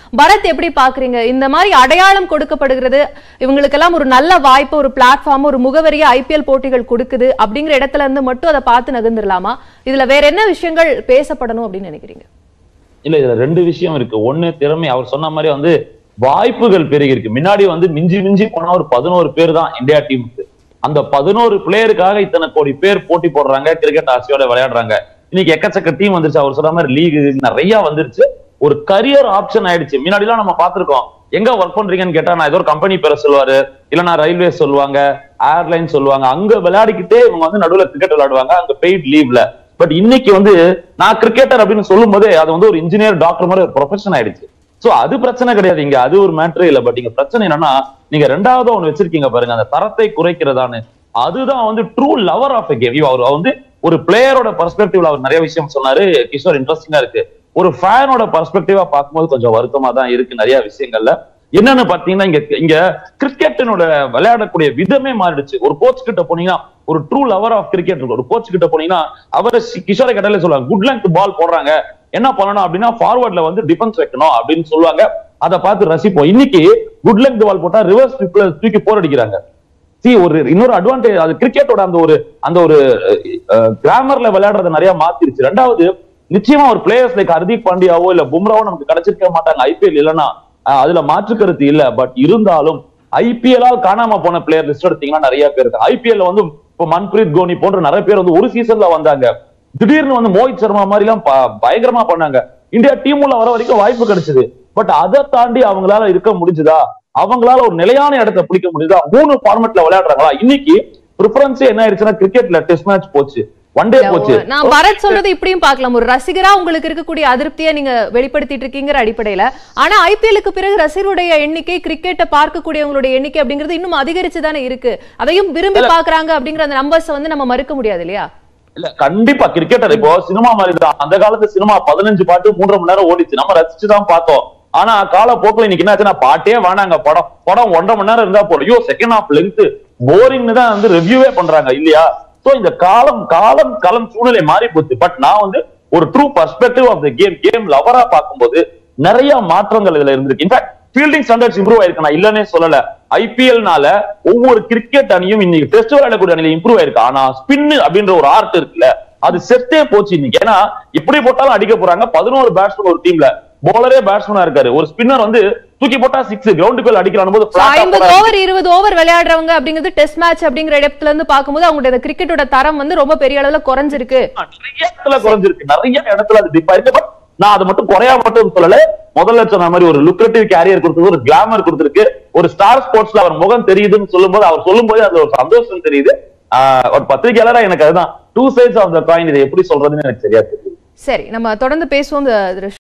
பரத் எப்படி பாக்குறீங்க இந்த மாதிரி அடையாளம் கொடுக்கப்படுகிறது இவங்களுக்கெல்லாம் ஒரு நல்ல வாய்ப்பு ஒரு பிளாட்ஃபார்ம் ஒரு முகவரியை ஐபிஎல் போட்டிகள் கொடுக்குது அப்படிங்கிற இடத்துல இருந்து மட்டும் அதை பார்த்து நகர்ந்துடலாமா இதுல வேற என்ன விஷயங்கள் பேசப்படணும் அப்படின்னு நினைக்கிறீங்க இல்ல இதுல ரெண்டு விஷயம் இருக்கு ஒண்ணு திறமை அவர் சொன்ன மாதிரி வந்து வாய்ப்புகள் பெருகி இருக்கு முன்னாடி வந்து மிஞ்சி மிஞ்சி போனா ஒரு பதினோரு பேர் தான் இந்தியா டீமுக்கு அந்த பதினோரு பிளேயருக்காக இத்தனை கோடி பேர் போட்டி போடுறாங்க கிரிக்கெட் ஆசையோட விளையாடுறாங்க இன்னைக்கு எக்கச்சக்க டீம் வந்துருச்சு அவர் சொன்ன மாதிரி லீக் நிறைய வந்துருச்சு ஒரு கரியர் ஆப்ஷன் ஆயிடுச்சு முன்னாடி எல்லாம் நம்ம பார்த்திருக்கோம் எங்க ஒர்க் பண்றீங்கன்னு கேட்டா நான் ஏதோ ஒரு கம்பெனி பேரை சொல்லுவாரு இல்லைன்னா ரயில்வே சொல்லுவாங்க ஏர்லைன் சொல்லுவாங்க அங்க விளையாடிக்கிட்டே இவங்க வந்து நடுவுல கிரிக்கெட் விளையாடுவாங்க அங்க பெய்ட் லீவ்ல பட் இன்னைக்கு வந்து நான் கிரிக்கெட்டர் அப்படின்னு சொல்லும் போதே அது வந்து ஒரு இன்ஜினியர் டாக்டர் மாதிரி ஒரு ப்ரொஃபஷன் ஆயிடுச்சு சோ அது பிரச்சனை கிடையாது இங்க அது ஒரு மேட்ரே இல்ல பட் இங்க பிரச்சனை என்னன்னா நீங்க ரெண்டாவது ஒண்ணு வச்சிருக்கீங்க பாருங்க அந்த தரத்தை குறைக்கிறதான்னு அதுதான் வந்து ட்ரூ லவர் ஆஃப் கேம் அவர் வந்து ஒரு பிளேயரோட பர்ஸ்பெக்டிவ்ல அவர் நிறைய விஷயம் சொன்னாரு கிஷோர் இன்ட்ரெஸ்டிங்கா இருக்கு ஒரு ஃபேனோட பர்ஸ்பெக்டிவா பார்க்கும்போது கொஞ்சம் வருத்தமா தான் இருக்கு நிறைய விஷயங்கள்ல என்னன்னு பாத்தீங்கன்னா இங்க இங்க கிரிக்கெட்டினோட விளையாடக்கூடிய விதமே மாறிடுச்சு ஒரு கோச் கிட்ட போனீங்கன்னா ஒரு ட்ரூ லவர் ஆஃப் கிரிக்கெட் இருக்கும் ஒரு கோச் கிட்ட போனீங்கன்னா அவரை சி- கிஷோரை கேட்டாலே சொல்லுவாங்க குட் லெங்க் பால் போடுறாங்க என்ன பண்ணணும் அப்படின்னா ஃபார்வர்ட்ல வந்து டிஃபென்ஸ் வைக்கணும் அப்படின்னு சொல்லுவாங்க அதை பார்த்து ரசிப்போம் இன்னைக்கு குட் லெங்க் பால் போட்டா ரிவர்ஸ் தூக்கி போர் அடிக்கிறாங்க சி ஒரு இன்னொரு அட்வான்டேஜ் அது கிரிக்கெட்டோட அந்த ஒரு அந்த ஒரு கிராமர்ல விளையாடுறத நிறைய மாத்திருச்சு ரெண்டாவது நிச்சயமா ஒரு பிளேயர்ஸ் லைக் ஹர்திக் பாண்டியாவோ இல்ல பும்ராவோ நமக்கு கிடைச்சிருக்க மாட்டாங்க ஐபிஎல் இல்லைன்னா அஹ், அதுல மாற்று கருத்து இல்ல பட் இருந்தாலும் ஐபிஎல்லால் காணாம போன பிளேயர் லிஸ்ட் எடுத்தீங்கன்னா நிறைய பேர் இருக்கு ஐபிஎல்ல வந்து இப்போ மன்பிரீத் கோனி போன்ற நிறைய பேர் வந்து ஒரு சீசன்ல வந்தாங்க திடீர்னு வந்து மோஹித் சர்மா மாதிரி எல்லாம் ப- பயங்கரமா பண்ணாங்க இந்தியா டீம் உள்ள வர வரைக்கும் வாய்ப்பு கிடைச்சது பட் அதை தாண்டி அவங்களால இருக்க முடிஞ்சுதா அவங்களால ஒரு நிலையான இடத்தை பிடிக்க முடியுதா மூணு ஃபார்மெட்ல விளையாடுறாங்களா இன்னைக்கு ப்ரிஃபரன்ஸே என்ன ஆயிடுச்சுன்னா கிரிக்கெட்ல டெஸ்ட் மேட்ச் போச்சு ஒன் டே போச்சு நான் பரத் சொல்றது இப்படியும் பார்க்கலாம் ஒரு ரசிகரா உங்களுக்கு இருக்கக்கூடிய அதிருப்தியை நீங்க வெளிப்படுத்திட்டு இருக்கீங்கிற அடிப்படையில ஆனா ஐபிஎல்லுக்கு பிறகு ரசிகருடைய எண்ணிக்கை கிரிக்கெட்டை பார்க்கக்கூடியவங்களுடைய எண்ணிக்கை அப்படிங்கிறது இன்னும் அதிகரிச்சு தானே இருக்கு அதையும் விரும்பி பாக்குறாங்க அப்படிங்கிற அந்த நம்பர்ஸ் வந்து நம்ம மறுக்க முடியாது இல்லையா இல்ல கண்டிப்பா கிரிக்கெட்டர் இப்போ சினிமா மாதிரி தான் அந்த காலத்து சினிமா பதினஞ்சு பாட்டு மூன்றரை மணி நேரம் ஓடிச்சு நம்ம ரசிச்சு தான் பார்த்தோம் ஆனா காலப்போக்கில் இன்னைக்கு என்ன ஆச்சுன்னா பாட்டே வேணாங்க படம் படம் ஒன்றரை மணி நேரம் இருந்தா போதும் ஐயோ செகண்ட் ஹாஃப் லென்த் போரிங்னு தான் வந்து ரிவ்யூவே பண்றாங்க இல்லையா சோ இந்த காலம் காலம் காலம் சூழ்நிலை மாறி போச்சு பட் நான் வந்து ஒரு true perspective of the game game லவரா பார்க்கும்போது நிறைய மாற்றங்கள் இதுல இருந்திருக்கு இன்ஃபேக்ட் ஃபீல்டிங் ஸ்டாண்டர்ட்ஸ் இம்ப்ரூவ் ஆயிருக்கு நான் இல்லனே சொல்லல ஐபிஎல்னால ஒவ்வொரு கிரிக்கெட் அணியும் இன்னைக்கு டெஸ்ட் விளையாடக்கூடிய அணியில இம்ப்ரூவ் ஆயிருக்கு ஆனா ஸ்பின் அப்படின்ற ஒரு ஆர்ட் இருக்குல்ல அது செத்தே போச்சு இன்னைக்கு ஏன்னா எப்படி போட்டாலும் அடிக்க போறாங்க பதினோரு பேட்ஸ்மேன் ஒரு டீம்ல போலரே பேட்ஸ்மேனா இருக்காரு ஒரு ஸ்பின்னர் வந்து தூக்கி போட்டா சிக்ஸ் கிரவுண்டுக்குள்ள அடிக்கிறான் போது flat ஆ ஐம்பது போறாரு. ஓவர் இருபது ஓவர் விளையாடுறவங்க அப்படிங்கிறது டெஸ்ட் மேட்ச் அப்படிங்கிற இடத்துல இருந்து பார்க்கும்போது அவங்களுடைய கிரிக்கெட்டோட தரம் வந்து ரொம்ப பெரிய அளவுல குறைஞ்சிருக்கு நிறைய இடத்துல குறைஞ்சிருக்கு நிறைய இடத்துல அது டிப் ஆயிருக்கு பட் நான் அதை மட்டும் குறையா மட்டும் சொல்லல முதல்ல சொன்ன மாதிரி ஒரு லுக்ரேட்டிவ் கேரியர் கொடுத்தது ஒரு கிளாமர் கொடுத்திருக்கு ஒரு ஸ்டார் ஸ்போர்ட்ஸ்ல அவர் முகம் தெரியுதுன்னு சொல்லும்போது அவர் சொல்லும்போது அதுல ஒரு சந்தோஷம் தெரியுது ஆஹ் ஒரு பத்திரிகையாளரா எனக்கு அதுதான் two sides of the coin இதை எப்படி சொல்றதுன்னு எனக்கு சரியா தெரியுது சரி நம்ம தொடர்ந்து பேசுவோம் இந்த